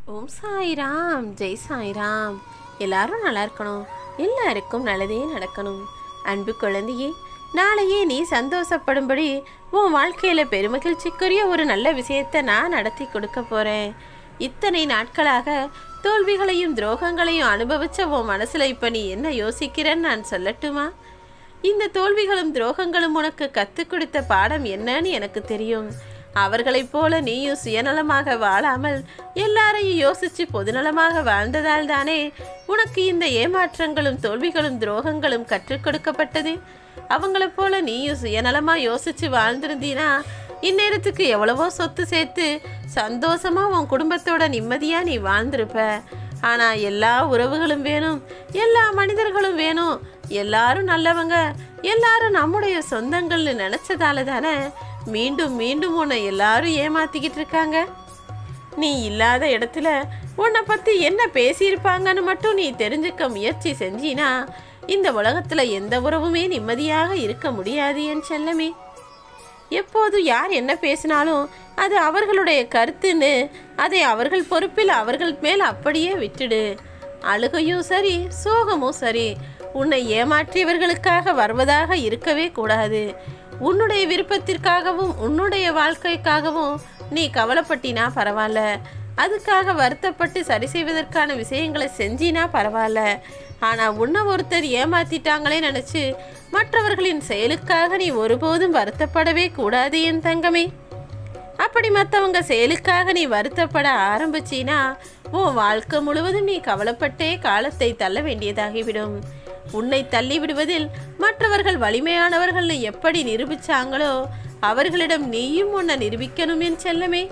ஓம் சாய்ராம் ஜெய் சாய்ராம் எல்லாரும் நல்லா இருக்கணும் எல்லாருக்கும் நல்லதே நடக்கணும் அன்பு குழந்தையே நாளையே நீ சந்தோஷப்படும்படி உன் வாழ்க்கையில் பெருமகிழ்ச்சிக்குரிய ஒரு நல்ல விஷயத்தை நான் நடத்தி கொடுக்க போகிறேன் இத்தனை நாட்களாக தோல்விகளையும் துரோகங்களையும் அனுபவிச்ச உன் மனசில் இப்போ நீ என்ன யோசிக்கிறேன்னு நான் சொல்லட்டுமா இந்த தோல்விகளும் துரோகங்களும் உனக்கு கற்றுக் கொடுத்த பாடம் என்னன்னு எனக்கு தெரியும் அவர்களைப் போல நீயும் சுயநலமாக வாழாமல் எல்லாரையும் யோசிச்சு பொதுநலமாக வாழ்ந்ததால் தானே உனக்கு இந்த ஏமாற்றங்களும் தோல்விகளும் துரோகங்களும் கற்றுக் கொடுக்கப்பட்டது அவங்களைப் போல நீயும் சுயநலமா யோசிச்சு வாழ்ந்திருந்தீனா இந்நேரத்துக்கு எவ்வளவோ சொத்து சேர்த்து சந்தோஷமா உன் குடும்பத்தோட நிம்மதியா நீ வாழ்ந்திருப்ப ஆனா எல்லா உறவுகளும் வேணும் எல்லா மனிதர்களும் வேணும் எல்லாரும் நல்லவங்க எல்லாரும் நம்முடைய சொந்தங்கள்னு நினைச்சதால தானே மீண்டும் மீண்டும் உன்னை எல்லாரும் ஏமாத்திக்கிட்டு இருக்காங்க நீ இல்லாத இடத்துல உன்னை பற்றி என்ன பேசியிருப்பாங்கன்னு மட்டும் நீ தெரிஞ்சுக்க முயற்சி செஞ்சினா இந்த உலகத்தில் எந்த உறவுமே நிம்மதியாக இருக்க முடியாது என் செல்லமே எப்போது யார் என்ன பேசினாலும் அது அவர்களுடைய கருத்துன்னு அதை அவர்கள் பொறுப்பில் அவர்கள் மேல் அப்படியே விட்டுடு அழுகையும் சரி சோகமும் சரி உன்னை ஏமாற்றியவர்களுக்காக வருவதாக இருக்கவே கூடாது உன்னுடைய விருப்பத்திற்காகவும் உன்னுடைய வாழ்க்கைக்காகவும் நீ கவலைப்பட்டினா பரவாயில்ல அதுக்காக வருத்தப்பட்டு சரி செய்வதற்கான விஷயங்களை செஞ்சினா பரவாயில்ல ஆனால் உன்னை ஒருத்தர் ஏமாத்திட்டாங்களே நினச்சி மற்றவர்களின் செயலுக்காக நீ ஒருபோதும் வருத்தப்படவே கூடாது என் தங்கமே அப்படி மற்றவங்க செயலுக்காக நீ வருத்தப்பட ஆரம்பிச்சினா உன் வாழ்க்கை முழுவதும் நீ கவலைப்பட்டே காலத்தை தள்ள வேண்டியதாகிவிடும் உன்னை தள்ளி விடுவதில் மற்றவர்கள் வலிமையானவர்கள்னு எப்படி நிரூபிச்சாங்களோ அவர்களிடம் நீயும் உன்னை நிரூபிக்கணும் என் செல்லமே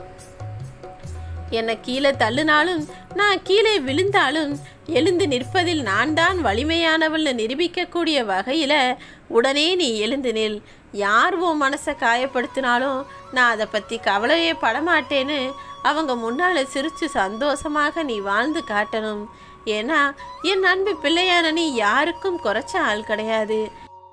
என்னை கீழே தள்ளினாலும் நான் கீழே விழுந்தாலும் எழுந்து நிற்பதில் நான் தான் வலிமையானவள்னு நிரூபிக்கக்கூடிய வகையில் உடனே நீ எழுந்து நில் யார் உன் மனசை காயப்படுத்தினாலும் நான் அதை பற்றி கவலையே படமாட்டேன்னு அவங்க முன்னால் சிரித்து சந்தோஷமாக நீ வாழ்ந்து காட்டணும் ஏன்னா என் அன்பு பிள்ளையான நீ யாருக்கும் குறைச்ச ஆள் கிடையாது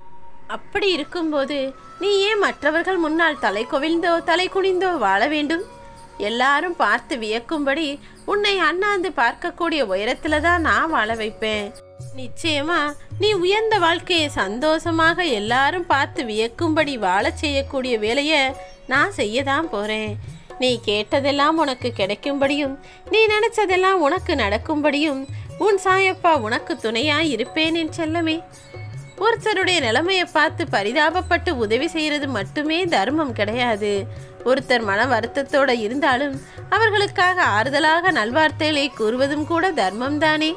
அப்படி இருக்கும்போது நீ ஏன் மற்றவர்கள் முன்னால் தலை கொவிழ்ந்தோ தலை குனிந்தோ வாழ வேண்டும் எல்லாரும் பார்த்து வியக்கும்படி உன்னை அண்ணாந்து பார்க்கக்கூடிய உயரத்துல தான் நான் வாழ வைப்பேன் நிச்சயமா நீ உயர்ந்த வாழ்க்கையை சந்தோஷமாக எல்லாரும் பார்த்து வியக்கும்படி வாழச் செய்யக்கூடிய வேலையை நான் செய்ய தான் போறேன் நீ கேட்டதெல்லாம் உனக்கு கிடைக்கும்படியும் நீ நினைச்சதெல்லாம் உனக்கு நடக்கும்படியும் உன் சாயப்பா உனக்கு துணையாய் இருப்பேன் என் செல்லமே ஒருத்தருடைய நிலைமையை பார்த்து பரிதாபப்பட்டு உதவி செய்யறது மட்டுமே தர்மம் கிடையாது ஒருத்தர் மன வருத்தத்தோட இருந்தாலும் அவர்களுக்காக ஆறுதலாக நல்வார்த்தைகளை கூறுவதும் கூட தர்மம் தானே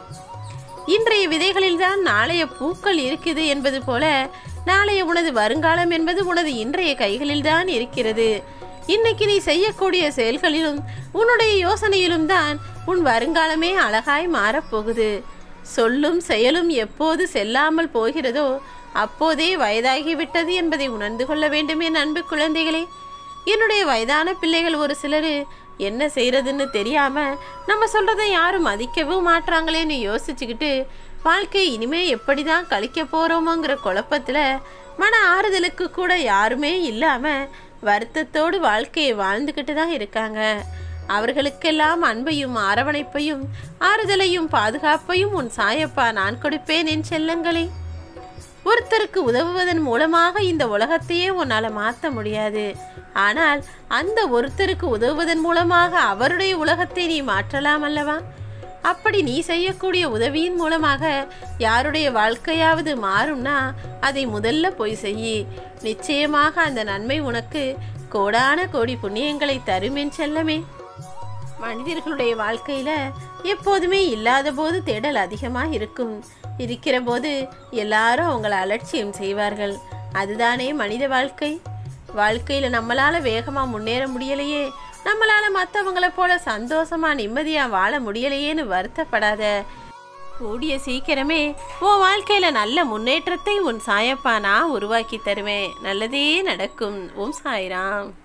இன்றைய விதைகளில்தான் நாளைய பூக்கள் இருக்குது என்பது போல நாளைய உனது வருங்காலம் என்பது உனது இன்றைய கைகளில்தான் இருக்கிறது இன்னைக்கு நீ செய்யக்கூடிய செயல்களிலும் உன்னுடைய யோசனையிலும் தான் உன் வருங்காலமே அழகாய் மாறப்போகுது சொல்லும் செயலும் எப்போது செல்லாமல் போகிறதோ அப்போதே வயதாகிவிட்டது என்பதை உணர்ந்து கொள்ள வேண்டும் என் அன்பு குழந்தைகளே என்னுடைய வயதான பிள்ளைகள் ஒரு சிலர் என்ன செய்யறதுன்னு தெரியாம நம்ம சொல்றதை யாரும் மதிக்கவும் மாட்றாங்களேன்னு யோசிச்சுக்கிட்டு வாழ்க்கை இனிமே எப்படி தான் கழிக்க போறோமோங்கிற குழப்பத்துல மன ஆறுதலுக்கு கூட யாருமே இல்லாம வருத்தத்தோடு வாழ்க்கையை வாழ்ந்துக்கிட்டு தான் இருக்காங்க அவர்களுக்கெல்லாம் அன்பையும் அரவணைப்பையும் ஆறுதலையும் பாதுகாப்பையும் உன் சாயப்பா நான் கொடுப்பேன் என் செல்லங்களே ஒருத்தருக்கு உதவுவதன் மூலமாக இந்த உலகத்தையே உன்னால் மாற்ற முடியாது ஆனால் அந்த ஒருத்தருக்கு உதவுவதன் மூலமாக அவருடைய உலகத்தை நீ மாற்றலாம் அல்லவா அப்படி நீ செய்யக்கூடிய உதவியின் மூலமாக யாருடைய வாழ்க்கையாவது மாறும்னா அதை முதல்ல போய் செய்யி நிச்சயமாக அந்த நன்மை உனக்கு கோடான கோடி புண்ணியங்களை தரும் என் செல்லமே மனிதர்களுடைய வாழ்க்கையில எப்போதுமே இல்லாத போது தேடல் அதிகமாக இருக்கும் இருக்கிற போது எல்லாரும் அவங்கள அலட்சியம் செய்வார்கள் அதுதானே மனித வாழ்க்கை வாழ்க்கையில நம்மளால வேகமா முன்னேற முடியலையே நம்மளால மற்றவங்கள போல சந்தோஷமா நிம்மதியா வாழ முடியலையேன்னு வருத்தப்படாத கூடிய சீக்கிரமே உன் வாழ்க்கையில நல்ல முன்னேற்றத்தை உன் சாயப்பா நான் உருவாக்கி தருவேன் நல்லதே நடக்கும் ஓம் சாய்ராம்